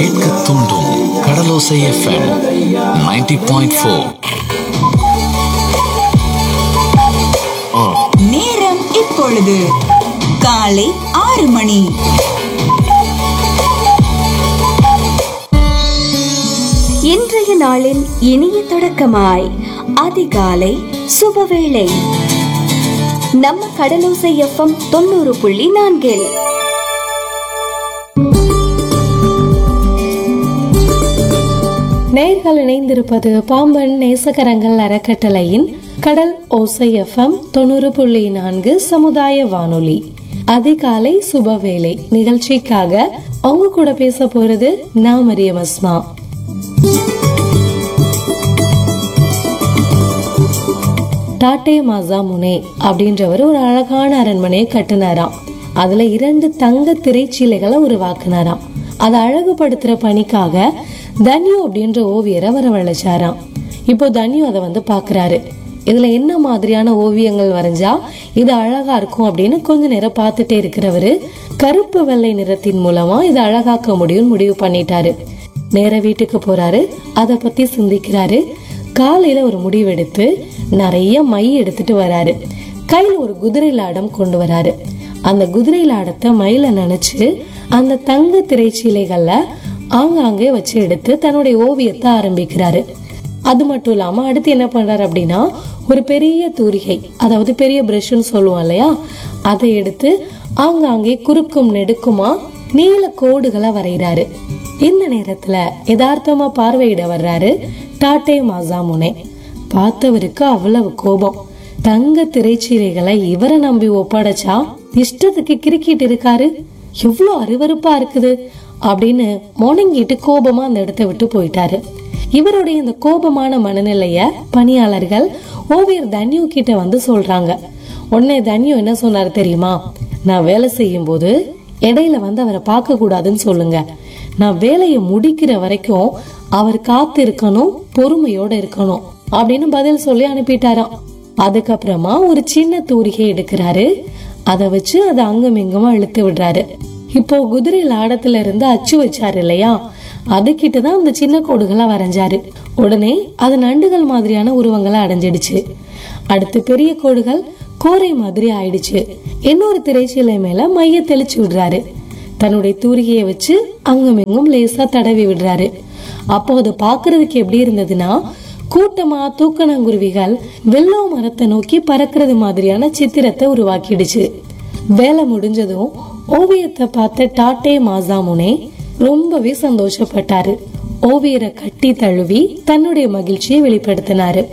கேட்க தூண்டும் கடலோசை FM 90.4 point four நேரம் இப்பொழுது காலை ஆறு மணி இன்றைய நாளின் இனிய தொடக்கமாய் அதிகாலை சுபவேளை நம்ம கடலோசை எஃப்எம் தொண்ணூறு புள்ளி நான்கில் நேர்கள் இணைந்திருப்பது பாம்பன் நேசகரங்கள் அறக்கட்டளையின் கடல் ஓசை எஃப்எம் தொண்ணூறு புள்ளி நான்கு சமுதாய வானொலி அதிகாலை சுபவேளை நிகழ்ச்சிக்காக அவங்க கூட பேச போறது நான் மரியம் அஸ்மா டாட்டே மாசா முனே அப்படின்றவர் ஒரு அழகான அரண்மனையை கட்டினாராம் அதுல இரண்டு தங்க திரைச்சீலைகளை உருவாக்குனாராம் அதை அழகுபடுத்துற பணிக்காக தன்யு அப்படின்ற ஓவியரை வரவழைச்சாராம் இப்போ தன்யு அதை வந்து பாக்குறாரு இதுல என்ன மாதிரியான ஓவியங்கள் வரைஞ்சா இது அழகா இருக்கும் அப்படின்னு கொஞ்ச நேரம் பார்த்துட்டே இருக்கிறவரு கருப்பு வெள்ளை நிறத்தின் மூலமா இதை அழகாக்க முடியும்னு முடிவு பண்ணிட்டாரு நேர வீட்டுக்கு போறாரு அத பத்தி சிந்திக்கிறாரு காலையில ஒரு முடிவெடுத்து நிறைய மை எடுத்துட்டு வராரு கையில ஒரு குதிரை லாடம் கொண்டு வராரு அந்த குதிரை லாடத்தை மயில நினைச்சு அந்த தங்க திரைச்சீலைகள்ல ஆங்காங்கே வச்சு எடுத்து தன்னுடைய ஓவியத்தை ஆரம்பிக்கிறாரு அது மட்டும் இல்லாம அடுத்து என்ன பண்றாரு அப்படின்னா ஒரு பெரிய தூரிகை அதாவது பெரிய பிரஷ்னு சொல்லுவோம் இல்லையா அதை எடுத்து ஆங்காங்கே குறுக்கும் நெடுக்குமா நீல கோடுகளை வரைகிறாரு இந்த நேரத்துல யதார்த்தமா பார்வையிட வர்றாரு டாட்டே மாசாமுனே பார்த்தவருக்கு அவ்வளவு கோபம் தங்க திரைச்சீலைகளை இவரை நம்பி ஒப்படைச்சா இஷ்டத்துக்கு கிறுக்கிட்டு இருக்காரு எவ்வளவு அருவருப்பா இருக்குது அப்படின்னு முணங்கிட்டு கோபமா அந்த இடத்தை விட்டு போயிட்டாரு இவருடைய இந்த கோபமான மனநிலைய பணியாளர்கள் ஓவியர் தன்யு கிட்ட வந்து சொல்றாங்க உடனே தன்யு என்ன சொன்னாரு தெரியுமா நான் வேலை செய்யும் போது இடையில வந்து அவரை பார்க்க கூடாதுன்னு சொல்லுங்க நான் வேலையை முடிக்கிற வரைக்கும் அவர் காத்து இருக்கணும் பொறுமையோட இருக்கணும் அப்படின்னு பதில் சொல்லி அனுப்பிட்டாராம் அதுக்கப்புறமா ஒரு சின்ன தூரிகை எடுக்கிறாரு அதை வச்சு அதை அங்கும் இங்குமா இழுத்து விடுறாரு இப்போ குதிரை லாடத்துல இருந்து அச்சு வச்சாரு இல்லையா அதுகிட்ட தான் அந்த சின்ன கோடுகளை வரைஞ்சாரு உடனே அது நண்டுகள் மாதிரியான உருவங்களை அடைஞ்சிடுச்சு அடுத்து பெரிய கோடுகள் கோரை மாதிரி ஆயிடுச்சு இன்னொரு திரைச்சீலை மேல மைய தெளிச்சு விடுறாரு தன்னுடைய தூரிகையை வச்சு அங்கும் இங்கும் லேசா தடவி விடுறாரு அப்போ அது பாக்குறதுக்கு எப்படி இருந்ததுன்னா கூட்டமா தூக்கணங்குருவிகள் வெள்ளோ மரத்தை நோக்கி பறக்கிறது மாதிரியான சித்திரத்தை உருவாக்கிடுச்சு வேலை முடிஞ்சதும் ஓவியத்தை பார்த்த டாட்டே மாசாமுனே ரொம்பவே சந்தோஷப்பட்டாரு ஓவியரை கட்டி தழுவி தன்னுடைய மகிழ்ச்சியை வெளிப்படுத்தினாரு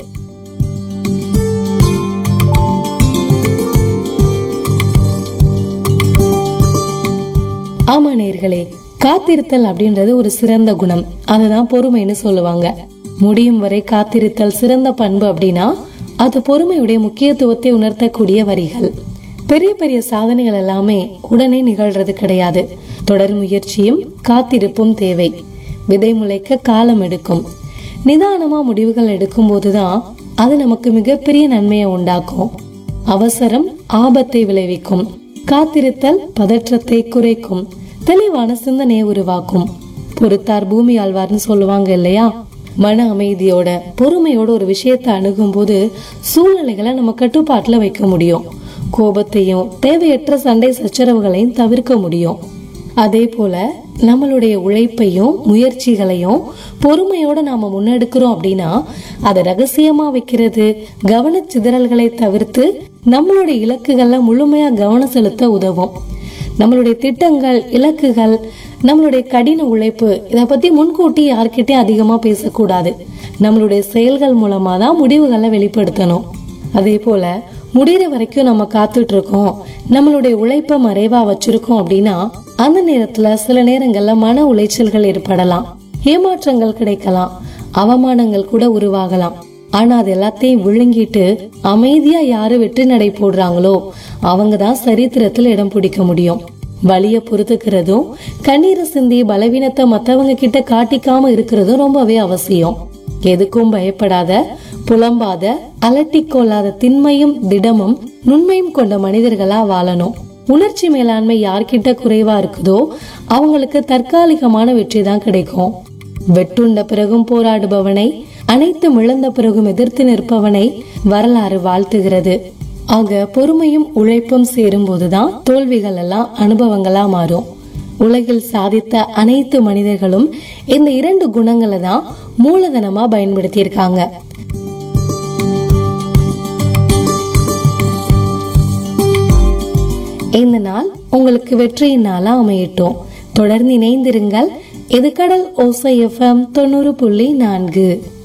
ஆமா நேர்களே காத்திருத்தல் அப்படின்றது ஒரு சிறந்த குணம் அதுதான் பொறுமைன்னு சொல்லுவாங்க முடியும் வரை காத்திருத்தல் சிறந்த பண்பு அப்படின்னா அது பொறுமையுடைய முக்கியத்துவத்தை உணர்த்தக்கூடிய வரிகள் பெரிய பெரிய சாதனைகள் எல்லாமே உடனே நிகழ்றது கிடையாது தொடர் முயற்சியும் காத்திருப்பும் தேவை விதை முளைக்க காலம் எடுக்கும் நிதானமா முடிவுகள் எடுக்கும் போதுதான் அது நமக்கு மிகப்பெரிய நன்மையை உண்டாக்கும் அவசரம் ஆபத்தை விளைவிக்கும் காத்திருத்தல் பதற்றத்தை குறைக்கும் தெளிவான சிந்தனையை உருவாக்கும் பொறுத்தார் பூமி ஆழ்வார்னு சொல்லுவாங்க இல்லையா மன அமைதியோட பொறுமையோட ஒரு விஷயத்தை அணுகும் போது சூழ்நிலைகளை நம்ம கட்டுப்பாட்டுல வைக்க முடியும் கோபத்தையும் தேவையற்ற சண்டை சச்சரவுகளையும் தவிர்க்க முடியும் அதே போல நம்மளுடைய உழைப்பையும் முயற்சிகளையும் பொறுமையோட நாம முன்னெடுக்கிறோம் அப்படின்னா அதை ரகசியமா வைக்கிறது கவனச்சிதறல்களை தவிர்த்து நம்மளுடைய இலக்குகள்ல முழுமையா கவனம் செலுத்த உதவும் நம்மளுடைய திட்டங்கள் இலக்குகள் நம்மளுடைய கடின உழைப்பு இத பத்தி முன்கூட்டி யார்கிட்டயும் அதிகமா பேசக்கூடாது நம்மளுடைய செயல்கள் மூலமா தான் முடிவுகளை வெளிப்படுத்தணும் அதே போல முடிகிற வரைக்கும் நம்ம காத்துட்டு இருக்கோம் நம்மளுடைய உழைப்பை மறைவா வச்சிருக்கோம் அப்படின்னா அந்த நேரத்துல சில நேரங்கள்ல மன உளைச்சல்கள் ஏற்படலாம் ஏமாற்றங்கள் கிடைக்கலாம் அவமானங்கள் கூட உருவாகலாம் ஆனா அது எல்லாத்தையும் விழுங்கிட்டு அமைதியா யாரு வெற்றி நடை போடுறாங்களோ அவங்க தான் சரித்திரத்துல இடம் பிடிக்க முடியும் வலிய பொறுத்துக்கிறதும் கண்ணீரை சிந்தி பலவீனத்தை மத்தவங்க கிட்ட காட்டிக்காம இருக்கிறதும் ரொம்பவே அவசியம் எதுக்கும் பயப்படாத புலம்பாத அலட்டிக் கொள்ளாத திண்மையும் திடமும் நுண்மையும் கொண்ட மனிதர்களா வாழணும் உணர்ச்சி மேலாண்மை யார்கிட்ட குறைவா இருக்குதோ அவங்களுக்கு தற்காலிகமான வெற்றி தான் கிடைக்கும் வெட்டுண்ட பிறகும் போராடுபவனை அனைத்தும் இழந்த பிறகும் எதிர்த்து நிற்பவனை வரலாறு வாழ்த்துகிறது ஆக பொறுமையும் உழைப்பும் சேரும் போதுதான் தோல்விகள் எல்லாம் அனுபவங்களா மாறும் உலகில் சாதித்த அனைத்து மனிதர்களும் இந்த இரண்டு குணங்களை தான் மூலதனமா பயன்படுத்தியிருக்காங்க இந்த நாள் உங்களுக்கு வெற்றியின் நாளா அமையட்டும் தொடர்ந்து இணைந்திருங்கள் இது கடல் ஓசை எஃப்எம் தொண்ணூறு புள்ளி நான்கு